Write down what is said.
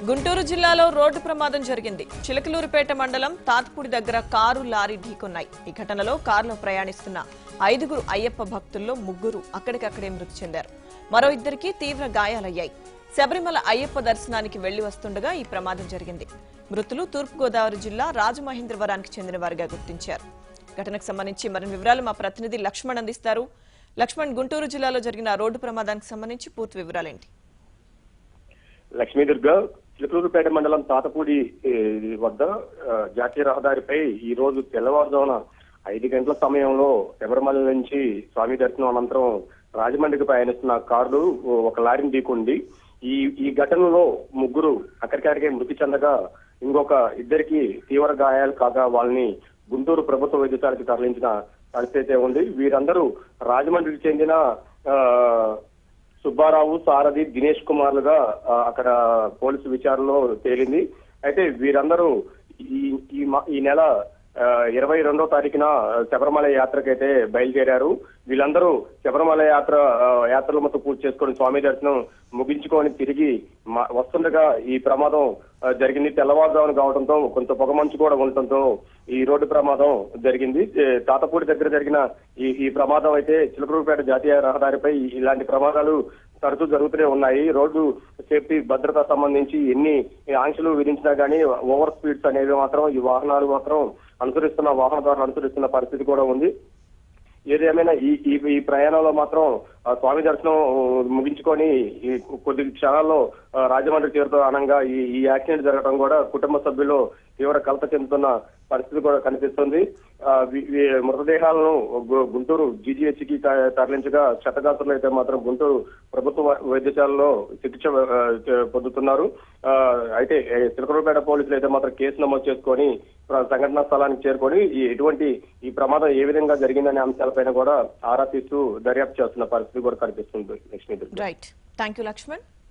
గుంటూరు జిల్లాలో రోడ్డు ప్రమాదం జరిగింది చిలకలూరుపేట మండలం తాత్పూడి దగ్గర కారు లారీ ఢీకొన్నాయి ఈ ఘటనలో కారులో ప్రయాణిస్తున్న ఐదుగురు అయ్యప్ప భక్తుల్లో ముగ్గురు అక్కడికక్కడే మృతి చెందారు మరో ఇద్దరికి తీవ్ర గాయాలయ్యాయి శబరిమల అయ్యప్ప దర్శనానికి వెళ్లి వస్తుండగా ఈ ప్రమాదం జరిగింది మృతులు తూర్పుగోదావరి జిల్లా రాజమహేంద్రవరానికి చెందిన వారిగా గుర్తించారు ఘటనకు సంబంధించి మరిన్ని వివరాలు మా ప్రతినిధి లక్ష్మణ్ అందిస్తారు లక్ష్మణ్ గుంటూరు జిల్లాలో జరిగిన రోడ్డు ప్రమాదానికి సంబంధించి పూర్తి వివరాలేంటి లక్ష్మీదుర్గ చిలకలూరుపేట మండలం తాతపూడి ఏ, వద్ద ఆ, జాతీయ రహదారిపై ఈ రోజు తెల్లవారుజామున ఐదు గంటల సమయంలో శబరిమల నుంచి స్వామి దర్శనం అనంతరం రాజమండ్రికి ప్రయాణిస్తున్న కారు ఒక లారీని ఢీకొంది ఈ ఈ ఘటనలో ముగ్గురు అక్కడికక్కడికే మృతి చెందగా ఇంకొక ఇద్దరికి తీవ్ర గాయాలు కాగా వాళ్ళని గుంటూరు ప్రభుత్వ వైద్యశాలకు తరలించిన పరిస్థితి అయితే ఉంది వీరందరూ రాజమండ్రికి చెందిన ఆ, సుబ్బారావు సారథి దినేష్ కుమార్లుగా ఆ, అక్కడ పోలీసు విచారణలో తేలింది అయితే వీరందరూ ఈ ఈ మ- ఈ నెల ఆ, ఇరవై రెండో తారీఖున శబరిమల యాత్రకైతే బయలుదేరారు వీళ్ళందరూ శబరిమల యాత్ర ఆ, యాత్రలు మొత్తం పూర్తి చేసుకొని స్వామి దర్శనం ముగించుకొని తిరిగి మ- వస్తుండగా ఈ ప్రమాదం ఆ, జరిగింది తెల్లవారుజామున కావడంతో కొంత పొగమంచు కూడా ఉండటంతో ఈ రోడ్డు ప్రమాదం జరిగింది ఏ, తాతపూడి దగ్గర జరిగిన ఈ ఈ ప్రమాదం అయితే చిలకలూరుపేట జాతీయ రహదారిపై ఇలాంటి ప్రమాదాలు తరచూ జరుగుతూనే ఉన్నాయి రోడ్డు సేఫ్టీ భద్రత సంబంధించి ఎన్ని ఆంక్షలు విధించినా గానీ ఓవర్ స్పీడ్స్ అనేవి మాత్రం ఈ వాహనాలు మాత్రం అనుసరిస్తున్న వాహనదారులు అనుసరిస్తున్న పరిస్థితి కూడా ఉంది ఏదేమైనా ఈ ఈ ఈ ప్రయాణంలో మాత్రం ఆ, స్వామి దర్శనం ముగించుకొని ఈ కొద్ది క్షణాల్లో ఆ, రాజమండ్రి చేరుతో అనంగా ఈ ఈ యాక్సిడెంట్ జరగడం కూడా కుటుంబ సభ్యులు తీవ్ర కలత చెందుతున్న పరిస్థితి కూడా కనిపిస్తుంది ఆ, వీ- వీ- మృతదేహాలను గు- గుంటూరు జీజీహెచ్ కి త- తరలించగా క్షతగాత్రులు అయితే మాత్రం గుంటూరు ప్రభుత్వ వై- వైద్యశాలలో చికిత్స ఆ, చే- పొందుతున్నారు ఆ, అయితే ఏ, చిలకలూరుపేట పోలీసులు అయితే మాత్రం కేసు నమోదు చేసుకొని ప్ర- సంఘటనా స్థలానికి చేరుకొని ఈ ఎటువంటి ఈ ప్రమాదం ఏ విధంగా జరిగిందనే అంశాలపైన కూడా ఆరా తీస్తూ దర్యాప్తు చేస్తున్న పరిస్థితి కూడా కనిపిస్తుంది Lakshmidevi right thank you Laxman